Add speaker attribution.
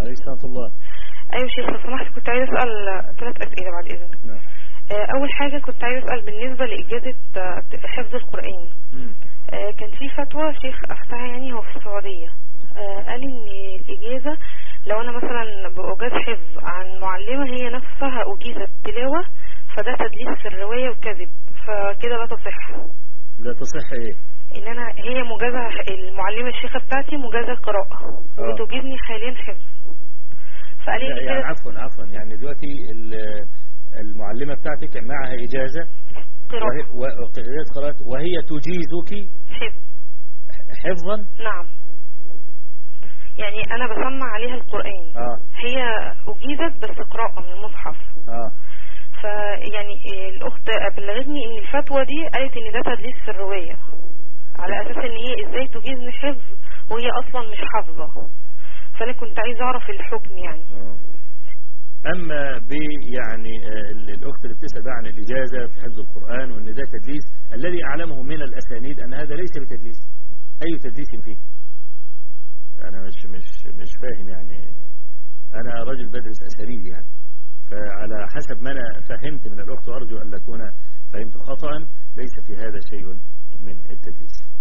Speaker 1: عليه السلام الله
Speaker 2: ايوه شيخ لو سمحت كنت عايز اسال ثلاث اسئله بعد اذنك
Speaker 1: نعم
Speaker 2: آه، اول حاجه كنت عايز اسال بالنسبه لاجازه آه، حفظ القران
Speaker 1: مم.
Speaker 2: آه، كان في فتوى شيخ افتها يعني هو في السعوديه آه، قال ان الاجازه لو انا مثلا باجاز حفظ عن معلمه هي نفسها اجيزت تلاوه فده تدليس في الروايه وكذب فكده لا تصح
Speaker 1: لا تصح ايه
Speaker 2: ان انا هي مجازة المعلمة الشيخة بتاعتي مجازة قراءة
Speaker 1: آه.
Speaker 2: وتجيزني حاليا حفظ فقال
Speaker 1: لا
Speaker 2: لي
Speaker 1: يعني
Speaker 2: كده
Speaker 1: عفوا عفوا يعني دلوقتي ال- المعلمة بتاعتك معها إجازة
Speaker 2: قراءة
Speaker 1: وهي, وقراءة قراءة وهي تجيزك
Speaker 2: حفظ
Speaker 1: حفظا
Speaker 2: نعم يعني انا بسمع عليها القرآن
Speaker 1: اه
Speaker 2: هي اجيزت بس قراءة من المصحف
Speaker 1: اه
Speaker 2: فيعني الاخت بلغتني ان الفتوى دي قالت ان ده تدليس في الرواية على اساس ان هي ازاي تجيزني حفظ وهي اصلا مش حافظة فانا كنت عايزة اعرف الحكم يعني
Speaker 1: آه. أما ب يعني آه، ال- الأخت اللي بتسأل بقى عن الإجازة في حفظ القرآن وأن ده تدليس الذي أعلمه من الأسانيد أن هذا ليس بتدليس أي تدليس فيه أنا مش مش مش فاهم يعني أنا رجل بدرس أسانيد يعني فعلى حسب ما أنا فهمت من الأخت وأرجو أن لا أكون فهمت خطأ ليس في هذا شيء من التدليس